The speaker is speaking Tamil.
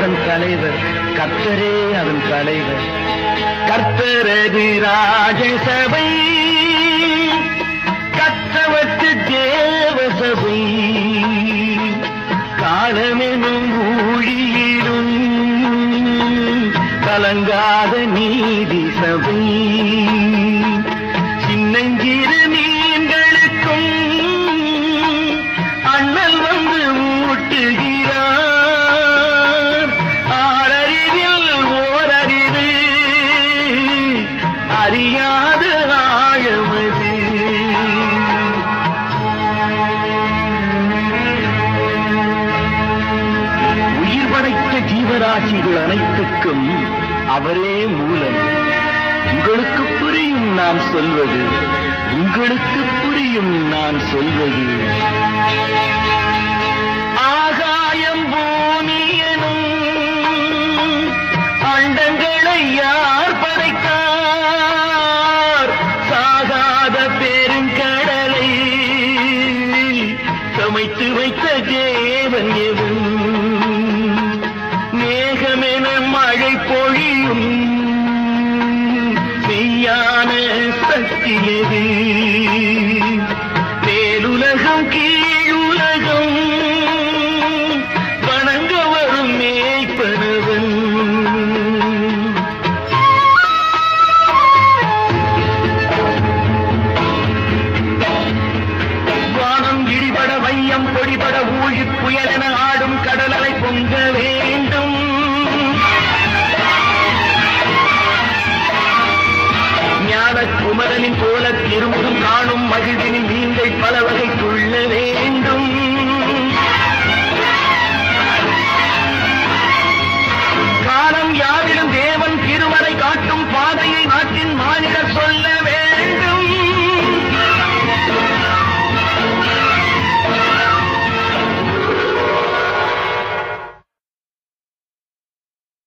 அதன் தலைவர் கர்த்தரே அதன் தலைவர் கர்த்தரது ராஜசபை கற்றவத்து தேவசபை காலமெனும் ஊழியிலும் கலங்காத நீதி சபை சின்னஞ்சிறு மீன்களுக்கும் அண்ணல் வந்து ஊட்டுகிறார் ஆறறிவில் ஓரறிவு அறியாத ஆழமது உயிர் படைத்த ஜீவராசிகள் அனைத்துக்கும் அவரே மூலம் உங்களுக்கு புரியும் நான் சொல்வது உங்களுக்கு புரியும் நான் சொல்வது ஆகாயம் பூமி எனும் அண்டங்களை யார் படைத்தார் சாகாத பெருங்கடலை சமைத்து வைத்த தேவன் எவன் மேகமென மழை பொழியும் மெய்யான சக்தி எது மேலுலகம் கீழுலகம் வணங்க வரும் மேய்ப்பனவன் வானம் இடிபட வையம் பொடிபட ஊழி புயலென ஆடும் கடலலை பொங்க வேண்டும் ஞான குமரனின் போல திருமுகம் காணும் மகிழ்வினில் நீங்கள் பல வகை